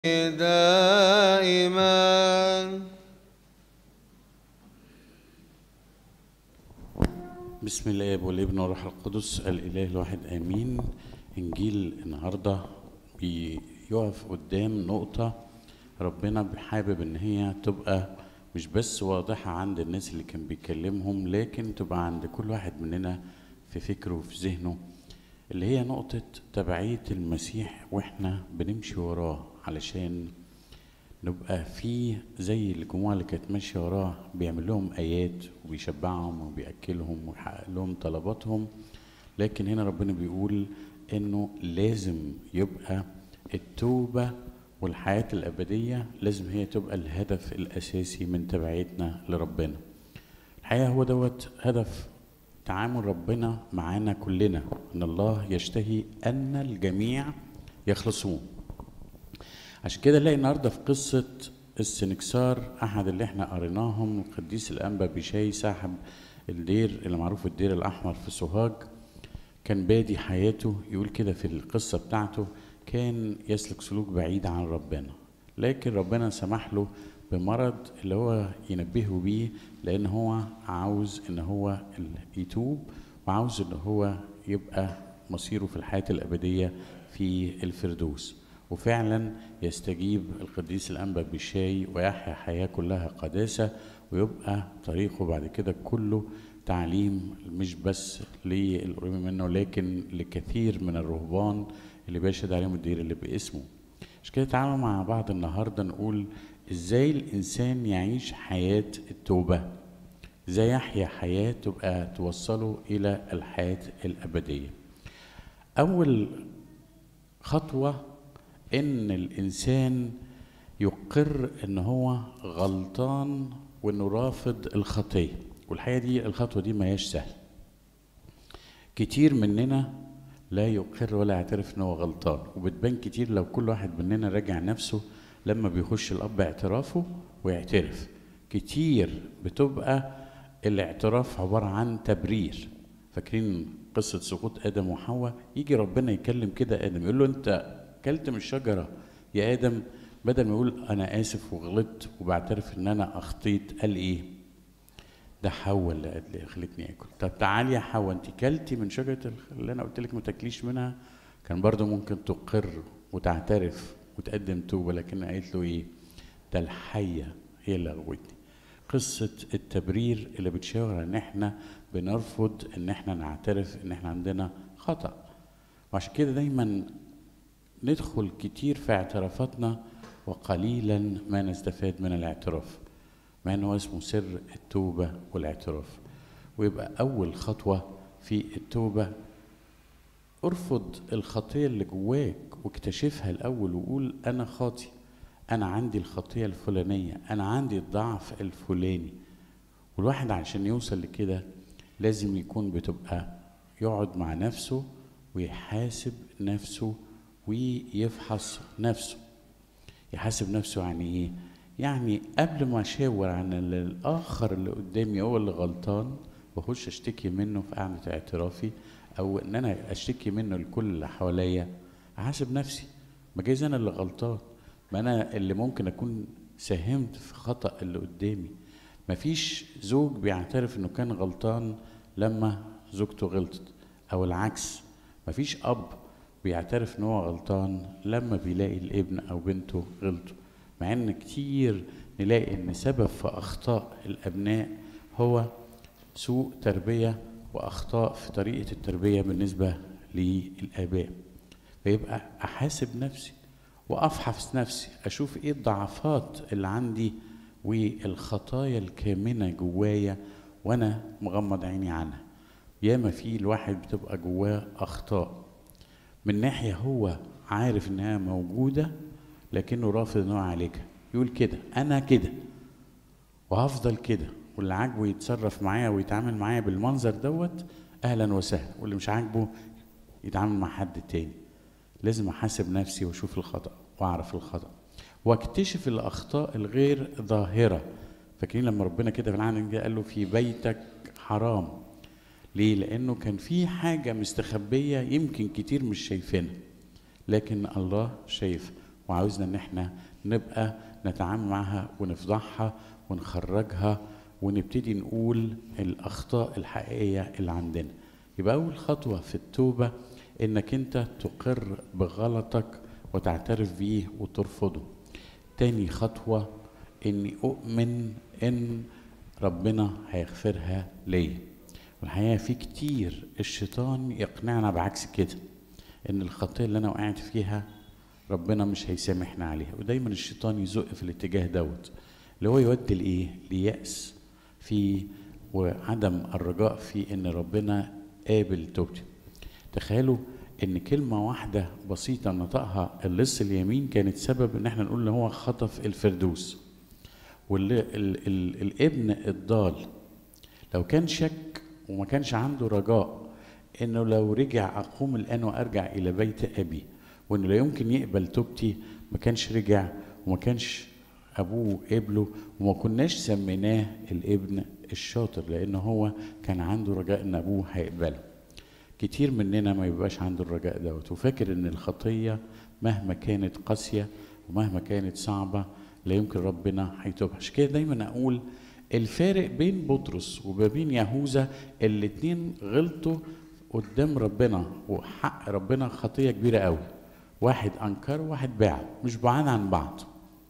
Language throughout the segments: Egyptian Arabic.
دائما بسم الله والابن والروح القدس الاله الواحد امين انجيل النهارده بيقف قدام نقطه ربنا حابب ان هي تبقى مش بس واضحه عند الناس اللي كان بيكلمهم لكن تبقى عند كل واحد مننا في فكره وفي ذهنه اللي هي نقطه تبعيه المسيح واحنا بنمشي وراه علشان نبقى في زي الجموع اللي كانت ماشيه وراه بيعمل لهم ايات وبيشبعهم وبياكلهم ويحقق لهم طلباتهم لكن هنا ربنا بيقول انه لازم يبقى التوبه والحياه الابديه لازم هي تبقى الهدف الاساسي من تبعيتنا لربنا الحقيقه هو دوت هدف تعامل ربنا معانا كلنا ان الله يشتهي ان الجميع يخلصون عشان كده نلاقي النهارده في قصه السنكسار احد اللي احنا قريناهم القديس الانبا بشاي صاحب الدير اللي معروف الدير الاحمر في سوهاج كان بادي حياته يقول كده في القصه بتاعته كان يسلك سلوك بعيد عن ربنا لكن ربنا سمح له بمرض اللي هو ينبهه بيه لان هو عاوز ان هو يتوب وعاوز ان هو يبقى مصيره في الحياه الابديه في الفردوس وفعلا يستجيب القديس الأنبا بالشاي ويحيا حياة كلها قداسة ويبقى طريقه بعد كده كله تعليم مش بس للقريب منه لكن لكثير من الرهبان اللي بيشهد عليهم الدير اللي باسمه مش كده تعالوا مع بعض النهاردة نقول ازاي الإنسان يعيش حياة التوبة ازاي يحيا حياة تبقى توصله إلى الحياة الأبدية أول خطوة ان الانسان يقر ان هو غلطان وانه رافض الخطيه والحقيقه دي الخطوه دي ما هياش سهل كتير مننا لا يقر ولا يعترف ان هو غلطان وبتبان كتير لو كل واحد مننا راجع نفسه لما بيخش الاب اعترافه ويعترف كتير بتبقى الاعتراف عباره عن تبرير فاكرين قصه سقوط ادم وحواء يجي ربنا يكلم كده ادم يقول له انت كلت من الشجرة يا آدم بدل ما يقول أنا آسف وغلطت وبعترف إن أنا أخطيت قال إيه؟ ده حواء اللي اللي خلتني آكل طب تعالي يا حواء أنت كلتي من شجرة اللي أنا قلت لك ما تاكليش منها كان برضه ممكن تقر وتعترف وتقدم توبة لكن قالت له إيه؟ ده الحية هي اللي غوتني قصة التبرير اللي بتشاور إن إحنا بنرفض إن إحنا نعترف إن إحنا عندنا خطأ وعشان كده دايما ندخل كتير في اعترافاتنا وقليلا ما نستفاد من الاعتراف مع انه اسمه سر التوبه والاعتراف ويبقى اول خطوه في التوبه ارفض الخطيه اللي جواك واكتشفها الاول وقول انا خاطي انا عندي الخطيه الفلانيه انا عندي الضعف الفلاني والواحد عشان يوصل لكده لازم يكون بتبقى يقعد مع نفسه ويحاسب نفسه ويفحص نفسه يحاسب نفسه يعني ايه يعني قبل ما اشاور عن الاخر اللي قدامي هو اللي غلطان واخش اشتكي منه في قعده اعترافي او ان انا اشتكي منه لكل اللي حواليا احاسب نفسي ما جايز انا اللي غلطان ما انا اللي ممكن اكون ساهمت في خطا اللي قدامي مفيش زوج بيعترف انه كان غلطان لما زوجته غلطت او العكس مفيش اب بيعترف ان هو غلطان لما بيلاقي الابن او بنته غلطوا مع ان كتير نلاقي ان سبب في اخطاء الابناء هو سوء تربيه واخطاء في طريقه التربيه بالنسبه للاباء فيبقى احاسب نفسي وافحص نفسي اشوف ايه الضعفات اللي عندي والخطايا الكامنه جوايا وانا مغمض عيني عنها ياما في الواحد بتبقى جواه اخطاء من ناحية هو عارف إنها موجودة لكنه رافض إن هو يعالجها يقول كده أنا كده وهفضل كده واللي عاجبه يتصرف معايا ويتعامل معايا بالمنظر دوت أهلا وسهلا واللي مش عاجبه يتعامل مع حد تاني لازم أحاسب نفسي وأشوف الخطأ وأعرف الخطأ واكتشف الأخطاء الغير ظاهرة فاكرين لما ربنا كده في العهد قال له في بيتك حرام ليه؟ لأنه كان في حاجة مستخبية يمكن كتير مش شايفينها لكن الله شايف وعاوزنا ان احنا نبقى نتعامل معها ونفضحها ونخرجها ونبتدي نقول الاخطاء الحقيقيه اللي عندنا يبقى اول خطوه في التوبه انك انت تقر بغلطك وتعترف بيه وترفضه تاني خطوه اني اؤمن ان ربنا هيغفرها ليا والحقيقه في كتير الشيطان يقنعنا بعكس كده ان الخطيه اللي انا وقعت فيها ربنا مش هيسامحنا عليها ودايما الشيطان يزق في الاتجاه دوت اللي هو يودي لايه ليأس في وعدم الرجاء في ان ربنا قابل توبتي تخيلوا ان كلمه واحده بسيطه نطقها اللص اليمين كانت سبب ان احنا نقول ان هو خطف الفردوس والابن الضال لو كان شك وما كانش عنده رجاء انه لو رجع اقوم الان وارجع الى بيت ابي وانه لا يمكن يقبل توبتي ما كانش رجع وما كانش ابوه قبله وما كناش سميناه الابن الشاطر لان هو كان عنده رجاء ان ابوه هيقبله كتير مننا ما يبقاش عنده الرجاء دوت وفاكر ان الخطيه مهما كانت قاسيه ومهما كانت صعبه لا يمكن ربنا هيتوبها عشان كده دايما اقول الفارق بين بطرس وبين يهوذا الاتنين غلطوا قدام ربنا وحق ربنا خطيه كبيره قوي واحد انكر وواحد باع مش بعاد عن بعض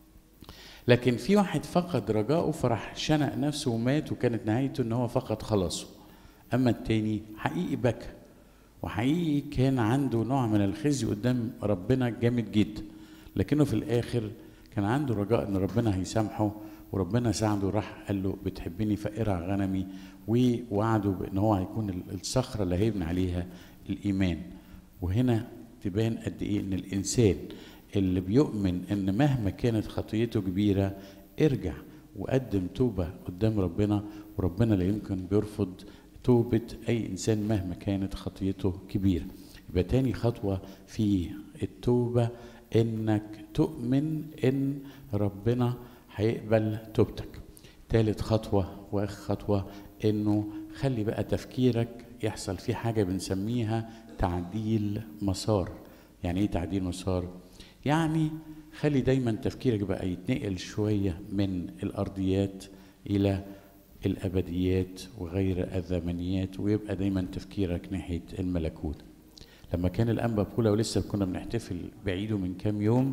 لكن في واحد فقد رجاءه فراح شنق نفسه ومات وكانت نهايته ان هو فقد خلاصه اما التاني حقيقي بكى وحقيقي كان عنده نوع من الخزي قدام ربنا جامد جدا لكنه في الاخر كان عنده رجاء ان ربنا هيسامحه وربنا ساعده راح قال له بتحبني فارع غنمي ووعده بان هو هيكون الصخره اللي هيبني عليها الايمان وهنا تبان قد ايه ان الانسان اللي بيؤمن ان مهما كانت خطيته كبيره ارجع وقدم توبه قدام ربنا وربنا لا يمكن بيرفض توبه اي انسان مهما كانت خطيته كبيره يبقى تاني خطوه في التوبه انك تؤمن ان ربنا هيقبل توبتك تالت خطوه واخر خطوه انه خلي بقى تفكيرك يحصل فيه حاجه بنسميها تعديل مسار يعني ايه تعديل مسار يعني خلي دايما تفكيرك بقى يتنقل شويه من الارضيات الى الابديات وغير الزمنيات ويبقى دايما تفكيرك ناحيه الملكوت لما كان الانبا بولا ولسه كنا بنحتفل بعيده من كام يوم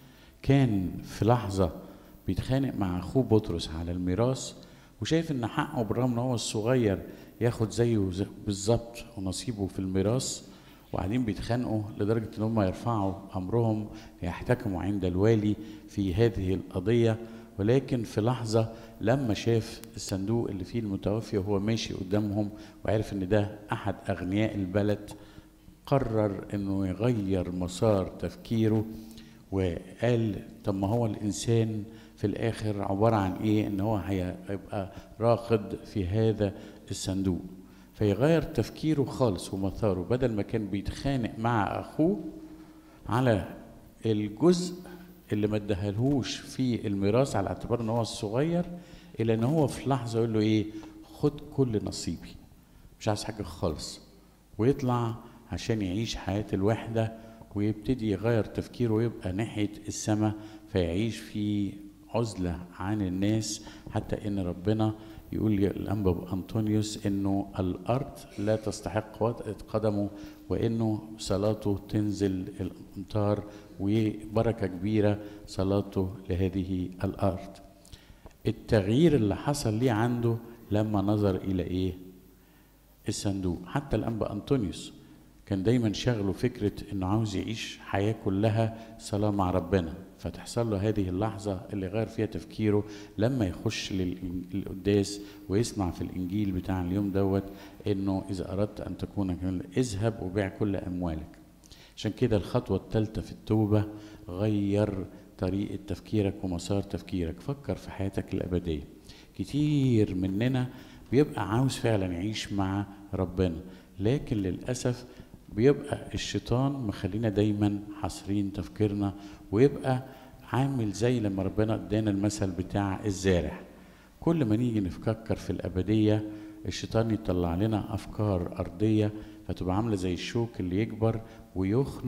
كان في لحظه بيتخانق مع اخوه بطرس على الميراث وشايف ان حقه بالرغم ان هو الصغير ياخد زيه بالظبط ونصيبه في الميراث وقاعدين بيتخانقوا لدرجه ان هم يرفعوا امرهم يحتكموا عند الوالي في هذه القضيه ولكن في لحظه لما شاف الصندوق اللي فيه المتوفي وهو ماشي قدامهم وعرف ان ده احد اغنياء البلد قرر انه يغير مسار تفكيره وقال طب ما هو الانسان في الاخر عباره عن ايه ان هو هيبقى راقد في هذا الصندوق فيغير تفكيره خالص ومساره بدل ما كان بيتخانق مع اخوه على الجزء اللي ما ادهالهوش في الميراث على اعتبار ان هو الصغير الا ان هو في لحظه يقول له ايه خد كل نصيبي مش عايز حاجه خالص ويطلع عشان يعيش حياه الوحده ويبتدي يغير تفكيره ويبقى ناحيه السماء فيعيش في عزله عن الناس حتى ان ربنا يقول الانبا انطونيوس انه الارض لا تستحق وطأة قدمه وانه صلاته تنزل الامطار وبركه كبيره صلاته لهذه الارض التغيير اللي حصل ليه عنده لما نظر الى ايه الصندوق حتى الانبا انطونيوس كان دايما شغله فكره انه عاوز يعيش حياه كلها صلاه مع ربنا فتحصل له هذه اللحظة اللي غير فيها تفكيره لما يخش للقداس ويسمع في الإنجيل بتاع اليوم دوت إنه إذا أردت أن تكون كاملا اذهب وبيع كل أموالك عشان كده الخطوة الثالثة في التوبة غير طريقة تفكيرك ومسار تفكيرك فكر في حياتك الأبدية كتير مننا بيبقى عاوز فعلا يعيش مع ربنا لكن للأسف بيبقى الشيطان مخلينا دايما حاصرين تفكيرنا ويبقى عامل زي لما ربنا ادانا المثل بتاع الزارع كل ما نيجي نفكر في الأبدية الشيطان يطلع لنا أفكار أرضية فتبقى عاملة زي الشوك اللي يكبر ويخنق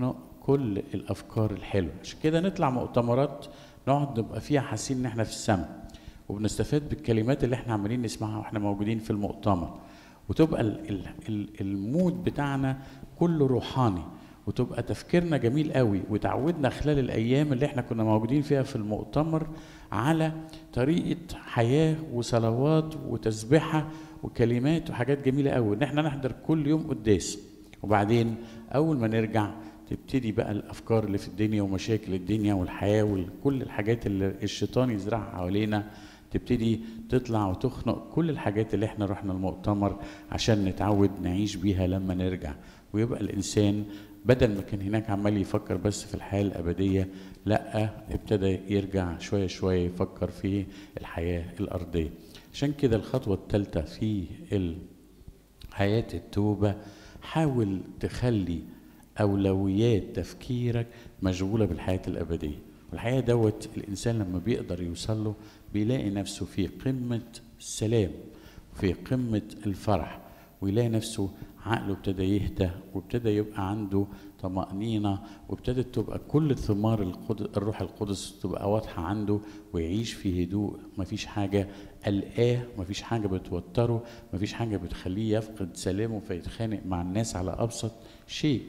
كل الافكار الحلوه عشان كده نطلع مؤتمرات نقعد نبقى فيها حاسين ان احنا في السماء وبنستفاد بالكلمات اللي احنا عمالين نسمعها واحنا موجودين في المؤتمر وتبقى ال- ال- ال- المود بتاعنا كله روحاني وتبقى تفكيرنا جميل قوي وتعودنا خلال الايام اللي احنا كنا موجودين فيها في المؤتمر على طريقه حياه وصلوات وتسبحه وكلمات وحاجات جميله قوي ان احنا نحضر كل يوم قداس وبعدين اول ما نرجع تبتدي بقى الافكار اللي في الدنيا ومشاكل الدنيا والحياه وكل الحاجات اللي الشيطان يزرعها حوالينا تبتدي تطلع وتخنق كل الحاجات اللي احنا رحنا المؤتمر عشان نتعود نعيش بيها لما نرجع ويبقى الانسان بدل ما كان هناك عمال يفكر بس في الحياه الابديه لا ابتدى يرجع شويه شويه يفكر في الحياه الارضيه عشان كده الخطوه الثالثه في ال حياة التوبة حاول تخلي أولويات تفكيرك مشغولة بالحياة الأبدية والحقيقة دوت الإنسان لما بيقدر يوصل له بيلاقي نفسه في قمة السلام في قمة الفرح ويلاقي نفسه عقله ابتدى يهدى وابتدى يبقى عنده طمأنينة وابتدت تبقى كل ثمار القدس الروح القدس تبقى واضحة عنده ويعيش في هدوء مفيش حاجة قلقاه مفيش حاجة بتوتره مفيش حاجة بتخليه يفقد سلامه فيتخانق مع الناس على أبسط شيء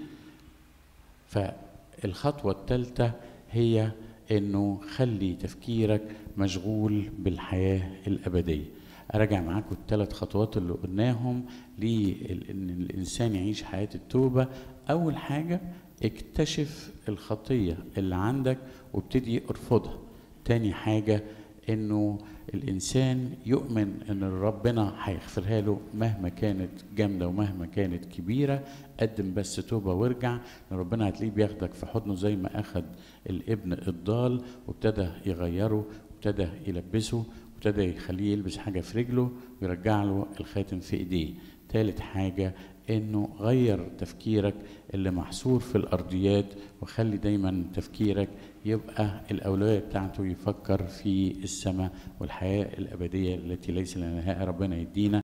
فالخطوة الثالثة هي انه خلي تفكيرك مشغول بالحياة الأبدية أراجع معاكم الثلاث خطوات اللي قلناهم لأن الإنسان يعيش حياة التوبة أول حاجة اكتشف الخطية اللي عندك وابتدي ارفضها تاني حاجة انه الانسان يؤمن ان ربنا هيغفرها له مهما كانت جامده ومهما كانت كبيره قدم بس توبه وارجع ان ربنا هتلاقيه بياخدك في حضنه زي ما اخد الابن الضال وابتدى يغيره وابتدى يلبسه وابتدى يخليه يلبس حاجه في رجله ويرجع له الخاتم في ايديه تالت حاجه انه غير تفكيرك اللي محصور في الارضيات وخلي دايما تفكيرك يبقى الاولويه بتاعته يفكر في السماء والحياه الابديه التي ليس لها نهايه ربنا يدينا